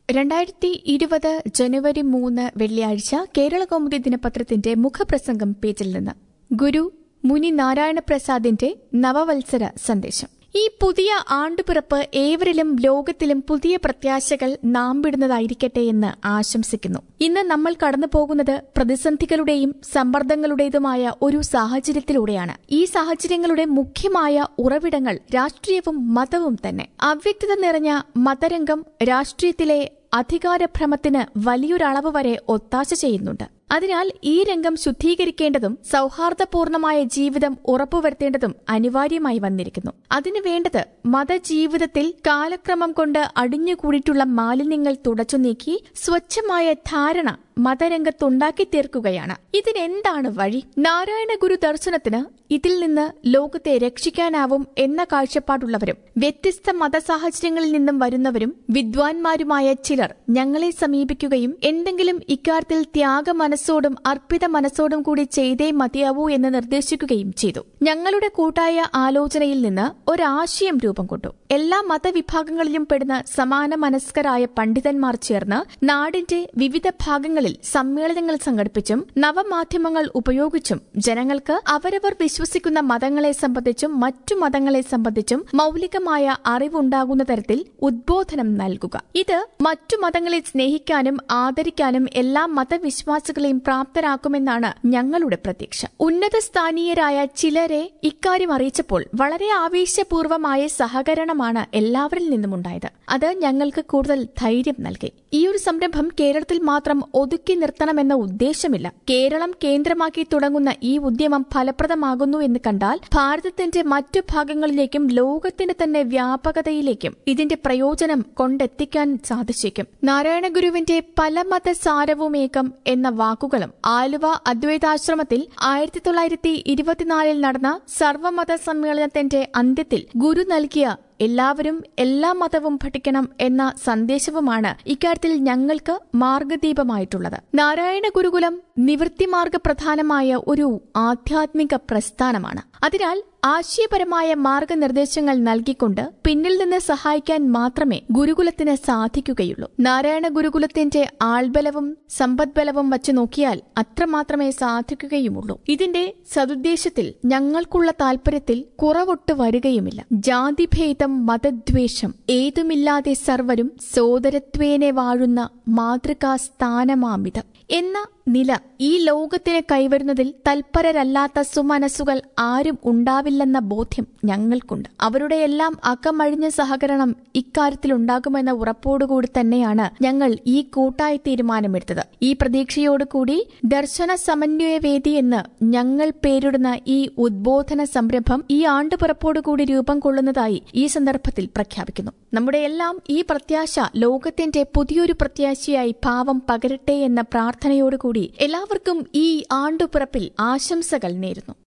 രണ്ടായിരത്തി ഇരുപത് ജനുവരി മൂന്ന് വെള്ളിയാഴ്ച കേരള കൗമുദി ദിനപത്രത്തിന്റെ മുഖപ്രസംഗം പേജിൽ നിന്ന് ഗുരു മുനി നാരായണ പ്രസാദിന്റെ നവവത്സര സന്ദേശം ഈ പുതിയ ആണ്ടുപിറപ്പ് ഏവരിലും ലോകത്തിലും പുതിയ പ്രത്യാശകൾ നാമ്പിടുന്നതായിരിക്കട്ടെ എന്ന് ആശംസിക്കുന്നു ഇന്ന് നമ്മൾ കടന്നു പോകുന്നത് പ്രതിസന്ധികളുടെയും സമ്മർദ്ദങ്ങളുടേതുമായ ഒരു സാഹചര്യത്തിലൂടെയാണ് ഈ സാഹചര്യങ്ങളുടെ മുഖ്യമായ ഉറവിടങ്ങൾ രാഷ്ട്രീയവും മതവും തന്നെ അവ്യക്തത നിറഞ്ഞ മതരംഗം രാഷ്ട്രീയത്തിലെ അധികാരഭ്രമത്തിന് വലിയൊരളവ് വരെ ഒത്താശ ചെയ്യുന്നുണ്ട് അതിനാൽ ഈ രംഗം ശുദ്ധീകരിക്കേണ്ടതും സൌഹാർദ്ദപൂർണമായ ജീവിതം ഉറപ്പുവരുത്തേണ്ടതും അനിവാര്യമായി വന്നിരിക്കുന്നു അതിനു വേണ്ടത് മതജീവിതത്തിൽ കാലക്രമം കൊണ്ട് അടിഞ്ഞുകൂടിയിട്ടുള്ള മാലിന്യങ്ങൾ തുടച്ചു നീക്കി സ്വച്ഛമായ ധാരണ മതരംഗത്തുണ്ടാക്കി തീർക്കുകയാണ് ഇതിനെന്താണ് വഴി നാരായണ ഗുരു ദർശനത്തിന് ഇതിൽ നിന്ന് ലോകത്തെ രക്ഷിക്കാനാവും എന്ന കാഴ്ചപ്പാടുള്ളവരും വ്യത്യസ്ത മതസാഹചര്യങ്ങളിൽ നിന്നും വരുന്നവരും വിദ്വാൻമാരുമായ ചിലർ ഞങ്ങളെ സമീപിക്കുകയും എന്തെങ്കിലും ഇക്കാര്യത്തിൽ ത്യാഗ മനസ്സോടും അർപ്പിത മനസ്സോടും കൂടി ചെയ്തേ മതിയാവൂ എന്ന് നിർദ്ദേശിക്കുകയും ചെയ്തു ഞങ്ങളുടെ കൂട്ടായ ആലോചനയിൽ നിന്ന് ഒരാശയം രൂപം കൊണ്ടു എല്ലാ മതവിഭാഗങ്ങളിലും പെടുന്ന സമാന മനസ്കരായ പണ്ഡിതന്മാർ ചേർന്ന് നാടിന്റെ വിവിധ ഭാഗങ്ങളിൽ സമ്മേളനങ്ങൾ സംഘടിപ്പിച്ചും നവമാധ്യമങ്ങൾ ഉപയോഗിച്ചും ജനങ്ങൾക്ക് അവരവർ വിശ്വസിക്കുന്ന മതങ്ങളെ സംബന്ധിച്ചും മറ്റു മതങ്ങളെ സംബന്ധിച്ചും മൌലികമായ അറിവുണ്ടാകുന്ന തരത്തിൽ ഉദ്ബോധനം നൽകുക ഇത് മറ്റു മതങ്ങളെ സ്നേഹിക്കാനും ആദരിക്കാനും എല്ലാ മതവിശ്വാസികളെയും പ്രാപ്തരാക്കുമെന്നാണ് ഞങ്ങളുടെ പ്രതീക്ഷ ഉന്നത സ്ഥാനീയരായ ചിലരെ ഇക്കാര്യം അറിയിച്ചപ്പോൾ വളരെ ആവേശപൂർവമായ സഹകരണമാണ് എല്ലാവരിൽ നിന്നുമുണ്ടായത് അത് ഞങ്ങൾക്ക് കൂടുതൽ ധൈര്യം നൽകി ഈ ഒരു സംരംഭം കേരളത്തിൽ മാത്രം ഒതുക്കി നിർത്തണമെന്ന ഉദ്ദേശമില്ല കേരളം കേന്ദ്രമാക്കി തുടങ്ങുന്ന ഈ ഉദ്യമം ഫലപ്രദമാകുന്നു എന്ന് കണ്ടാൽ ഭാരതത്തിന്റെ മറ്റു ഭാഗങ്ങളിലേക്കും ലോകത്തിന്റെ തന്നെ വ്യാപകതയിലേക്കും ഇതിന്റെ പ്രയോജനം കൊണ്ടെത്തിക്കാൻ സാധിച്ചേക്കും നാരായണ ഗുരുവിന്റെ പല മതസാരവുമേകം എന്ന വാക്കുകളും ആലുവ അദ്വൈതാശ്രമത്തിൽ ആയിരത്തി തൊള്ളായിരത്തി ഇരുപത്തിനാലിൽ നടന്ന സർവമത സമ്മേളനത്തിന്റെ അന്ത്യത്തിൽ ഗുരു നൽകിയ എല്ലാവരും എല്ലാ മതവും പഠിക്കണം എന്ന സന്ദേശവുമാണ് ഇക്കാര്യത്തിൽ ഞങ്ങൾക്ക് മാർഗദീപമായിട്ടുള്ളത് നാരായണ ഗുരുകുലം നിവൃത്തിമാർഗ പ്രധാനമായ ഒരു ആധ്യാത്മിക പ്രസ്ഥാനമാണ് അതിനാൽ ആശയപരമായ മാർഗനിർദ്ദേശങ്ങൾ നൽകിക്കൊണ്ട് പിന്നിൽ നിന്ന് സഹായിക്കാൻ മാത്രമേ ഗുരുകുലത്തിന് സാധിക്കുകയുള്ളൂ നാരായണ ഗുരുകുലത്തിന്റെ ആൾബലവും സമ്പദ്ബലവും വച്ചു നോക്കിയാൽ അത്രമാത്രമേ സാധിക്കുകയുമുള്ളൂ ഇതിന്റെ സതുദ്ദേശത്തിൽ ഞങ്ങൾക്കുള്ള താൽപര്യത്തിൽ കുറവൊട്ട് വരികയുമില്ല ജാതിഭേദം മതദ്വേഷം ഏതുമില്ലാതെ സർവരും സോദരത്വേനെ വാഴുന്ന മാതൃകാസ്ഥാനമാമിതം എന്ന നില ഈ ലോകത്തിന് കൈവരുന്നതിൽ തൽപരരല്ലാത്ത സുമനസ്സുകൾ ആരും ഉണ്ടാവില്ലെന്ന ബോധ്യം ഞങ്ങൾക്കുണ്ട് അവരുടെ എല്ലാം അകമഴിഞ്ഞ സഹകരണം ഇക്കാര്യത്തിൽ ഉണ്ടാകുമെന്ന ഉറപ്പോടുകൂടി തന്നെയാണ് ഞങ്ങൾ ഈ കൂട്ടായ തീരുമാനമെടുത്തത് ഈ പ്രതീക്ഷയോടുകൂടി ദർശന സമന്വയ വേദി എന്ന് ഞങ്ങൾ പേരിടുന്ന ഈ ഉദ്ബോധന സംരംഭം ഈ ആണ്ടുപിറപ്പോടുകൂടി രൂപം കൊള്ളുന്നതായി ഈ സന്ദർഭത്തിൽ പ്രഖ്യാപിക്കുന്നു നമ്മുടെ എല്ലാം ഈ പ്രത്യാശ ലോകത്തിന്റെ പുതിയൊരു പ്രത്യാശയായി ഭാവം പകരട്ടെ എന്ന പ്രാർത്ഥനയോടുകൂടി എല്ലാവർക്കും ഈ ആണ്ടുപിറപ്പിൽ ആശംസകൾ നേരുന്നു